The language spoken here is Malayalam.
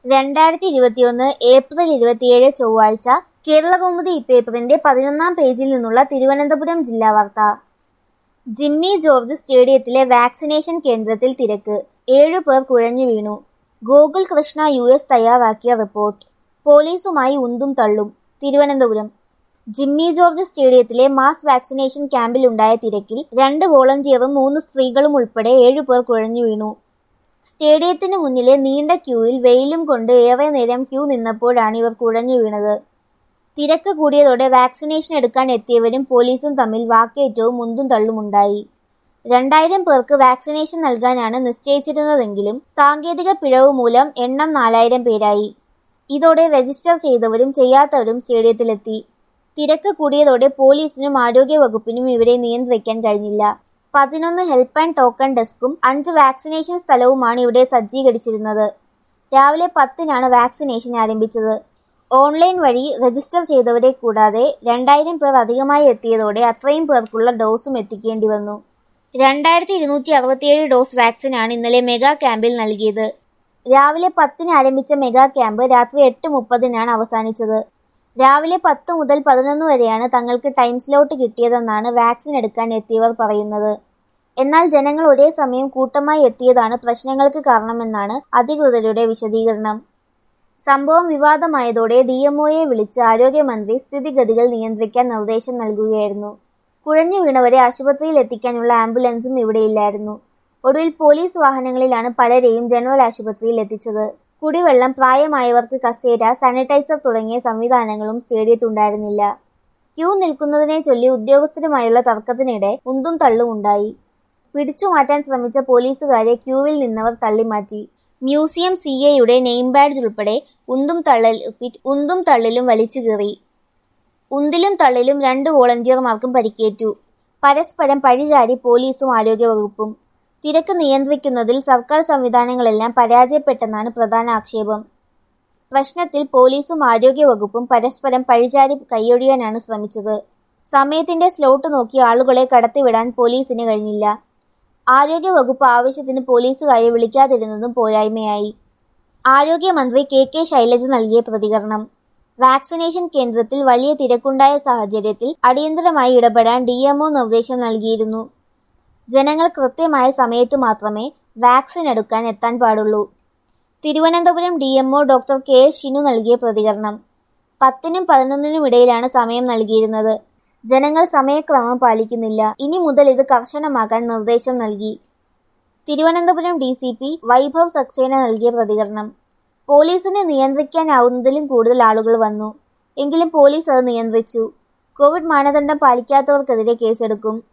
രണ്ടായിരത്തി ഇരുപത്തിയൊന്ന് ഏപ്രിൽ ഇരുപത്തിയേഴ് ചൊവ്വാഴ്ച കേരളകൗമുദി ഇപ്പേപ്പറിന്റെ പതിനൊന്നാം പേജിൽ നിന്നുള്ള തിരുവനന്തപുരം ജില്ലാ വാർത്ത ജിമ്മി ജോർജ് സ്റ്റേഡിയത്തിലെ വാക്സിനേഷൻ കേന്ദ്രത്തിൽ തിരക്ക് ഏഴു പേർ കുഴഞ്ഞു വീണു ഗോകുൽ കൃഷ്ണ യു എസ് തയ്യാറാക്കിയ റിപ്പോർട്ട് പോലീസുമായി ഉന്തും തള്ളും തിരുവനന്തപുരം ജിമ്മി ജോർജ് സ്റ്റേഡിയത്തിലെ മാസ് വാക്സിനേഷൻ ക്യാമ്പിലുണ്ടായ തിരക്കിൽ രണ്ട് വോളണ്ടിയറും മൂന്ന് സ്ത്രീകളും ഉൾപ്പെടെ ഏഴുപേർ കുഴഞ്ഞു വീണു സ്റ്റേഡിയത്തിന് മുന്നിലെ നീണ്ട ക്യൂവിൽ വെയിലും കൊണ്ട് ഏറെ നേരം ക്യൂ നിന്നപ്പോഴാണ് ഇവർ കുഴഞ്ഞു വീണത് തിരക്ക് കൂടിയതോടെ വാക്സിനേഷൻ എടുക്കാൻ എത്തിയവരും പോലീസും തമ്മിൽ വാക്കേറ്റവും മുന്തും തള്ളുമുണ്ടായി രണ്ടായിരം പേർക്ക് വാക്സിനേഷൻ നൽകാനാണ് നിശ്ചയിച്ചിരുന്നതെങ്കിലും സാങ്കേതിക പിഴവ് മൂലം എണ്ണം നാലായിരം പേരായി ഇതോടെ രജിസ്റ്റർ ചെയ്തവരും ചെയ്യാത്തവരും സ്റ്റേഡിയത്തിലെത്തി തിരക്ക് കൂടിയതോടെ പോലീസിനും ആരോഗ്യ വകുപ്പിനും ഇവരെ നിയന്ത്രിക്കാൻ കഴിഞ്ഞില്ല പതിനൊന്ന് ഹെൽപ്പ് ആൻഡ് ടോക്കൺ ഡെസ്കും അഞ്ച് വാക്സിനേഷൻ സ്ഥലവുമാണ് ഇവിടെ സജ്ജീകരിച്ചിരുന്നത് രാവിലെ പത്തിനാണ് വാക്സിനേഷൻ ആരംഭിച്ചത് ഓൺലൈൻ വഴി രജിസ്റ്റർ ചെയ്തവരെ കൂടാതെ രണ്ടായിരം പേർ അധികമായി എത്തിയതോടെ അത്രയും പേർക്കുള്ള ഡോസും എത്തിക്കേണ്ടി വന്നു രണ്ടായിരത്തി ഇരുന്നൂറ്റി അറുപത്തിയേഴ് ഡോസ് വാക്സിനാണ് ഇന്നലെ മെഗാ ക്യാമ്പിൽ നൽകിയത് രാവിലെ പത്തിന് ആരംഭിച്ച മെഗാ ക്യാമ്പ് രാത്രി എട്ട് മുപ്പതിനാണ് അവസാനിച്ചത് രാവിലെ പത്ത് മുതൽ പതിനൊന്ന് വരെയാണ് തങ്ങൾക്ക് ടൈം സ്ലോട്ട് കിട്ടിയതെന്നാണ് വാക്സിൻ എടുക്കാൻ എത്തിയവർ പറയുന്നത് എന്നാൽ ജനങ്ങൾ ഒരേ സമയം കൂട്ടമായി എത്തിയതാണ് പ്രശ്നങ്ങൾക്ക് കാരണമെന്നാണ് അധികൃതരുടെ വിശദീകരണം സംഭവം വിവാദമായതോടെ ഡി എംഒയെ വിളിച്ച് ആരോഗ്യമന്ത്രി സ്ഥിതിഗതികൾ നിയന്ത്രിക്കാൻ നിർദ്ദേശം നൽകുകയായിരുന്നു കുഴഞ്ഞു വീണവരെ ആശുപത്രിയിൽ എത്തിക്കാനുള്ള ആംബുലൻസും ഇവിടെയില്ലായിരുന്നു ഒടുവിൽ പോലീസ് വാഹനങ്ങളിലാണ് പലരെയും ജനറൽ ആശുപത്രിയിൽ എത്തിച്ചത് കുടിവെള്ളം പ്രായമായവർക്ക് കസേര സാനിറ്റൈസർ തുടങ്ങിയ സംവിധാനങ്ങളും സ്റ്റേഡിയത്തുണ്ടായിരുന്നില്ല ക്യൂ നിൽക്കുന്നതിനെ ചൊല്ലി ഉദ്യോഗസ്ഥരുമായുള്ള തർക്കത്തിനിടെ ഉന്തും തള്ളും ഉണ്ടായി പിടിച്ചു മാറ്റാൻ ശ്രമിച്ച പോലീസുകാരെ ക്യൂവിൽ നിന്നവർ തള്ളിമാറ്റി മ്യൂസിയം സി എയുടെ നെയിം ബാഡ്ജ് ഉൾപ്പെടെ ഉന്തും തള്ളൽ ഉന്തും തള്ളിലും വലിച്ചു കീറി ഉന്തിലും തള്ളിലും രണ്ട് വോളണ്ടിയർമാർക്കും പരിക്കേറ്റു പരസ്പരം പഴിചാരി പോലീസും ആരോഗ്യവകുപ്പും തിരക്ക് നിയന്ത്രിക്കുന്നതിൽ സർക്കാർ സംവിധാനങ്ങളെല്ലാം പരാജയപ്പെട്ടെന്നാണ് പ്രധാന ആക്ഷേപം പ്രശ്നത്തിൽ പോലീസും ആരോഗ്യവകുപ്പും പരസ്പരം പഴിചാരി കൈയൊഴിയാനാണ് ശ്രമിച്ചത് സമയത്തിന്റെ സ്ലോട്ട് നോക്കി ആളുകളെ കടത്തിവിടാൻ പോലീസിന് കഴിഞ്ഞില്ല ആരോഗ്യവകുപ്പ് ആവശ്യത്തിന് പോലീസുകാരെ വിളിക്കാതിരുന്നതും പോരായ്മയായി ആരോഗ്യമന്ത്രി കെ കെ ശൈലജ നൽകിയ പ്രതികരണം വാക്സിനേഷൻ കേന്ദ്രത്തിൽ വലിയ തിരക്കുണ്ടായ സാഹചര്യത്തിൽ അടിയന്തരമായി ഇടപെടാൻ ഡി നിർദ്ദേശം നൽകിയിരുന്നു ജനങ്ങൾ കൃത്യമായ സമയത്ത് മാത്രമേ വാക്സിൻ എടുക്കാൻ എത്താൻ പാടുള്ളൂ Thiruvananthapuram D MO doctor K S Shinu നൽകിയ പ്രതികരണം പത്തിനും പതിനൊന്നിനും ഇടയിലാണ് സമയം നൽകിയിരുന്നത് ജനങ്ങൾ സമയക്രമം പാലിക്കുന്നില്ല ഇനി മുതൽ ഇത് കർശനമാക്കാൻ നിർദ്ദേശം നൽകി Thiruvananthapuram D C P Vaibhav Saxena നൽകിയ പ്രതികരണം പോലീസിനെ നിയന്ത്രിക്കാനാവുന്നതിലും കൂടുതൽ ആളുകൾ വന്നു എങ്കിലും പോലീസ് അത് നിയന്ത്രിച്ചു കോവിഡ് മാനദണ്ഡം പാലിക്കാത്തവർക്കെതിരെ കേസെടുക്കും